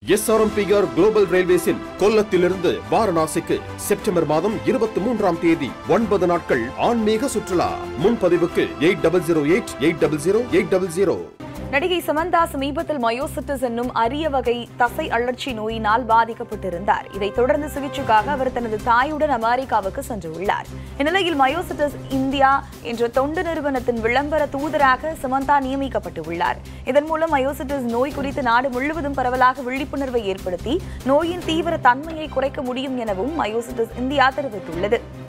SRMPR global ரயில்வேஸின் கொல்லத்திலிருந்து வாரணாசிக்கு செப்டம்பர் மாதம் இருபத்தி மூன்றாம் தேதி ஒன்பது நாட்கள் ஆன்மீக சுற்றுலா முன்பதிவுக்கு eight double zero eight eight double zero eight double zero நடிகை சமந்தா சமீபத்தில் மயோசிட்டிஸ் என்னும் அரிய வகை தசை அழற்சி நோயினால் பாதிக்கப்பட்டிருந்தார் இதைத் தொடர்ந்து சிகிச்சைக்காக அவர் தனது தாயுடன் அமெரிக்காவுக்கு சென்றுள்ளார் இந்நிலையில் மயோசிட்டிஸ் இந்தியா என்ற தொண்டு நிறுவனத்தின் விளம்பர தூதராக சமந்தா நியமிக்கப்பட்டுள்ளார் இதன் மூலம் மயோசிட்டிஸ் நோய் குறித்து நாடு முழுவதும் பரவலாக விழிப்புணர்வை ஏற்படுத்தி நோயின் தீவிர தன்மையை குறைக்க முடியும் எனவும் மயோசிட்டிஸ் இந்தியா தெரிவித்துள்ளது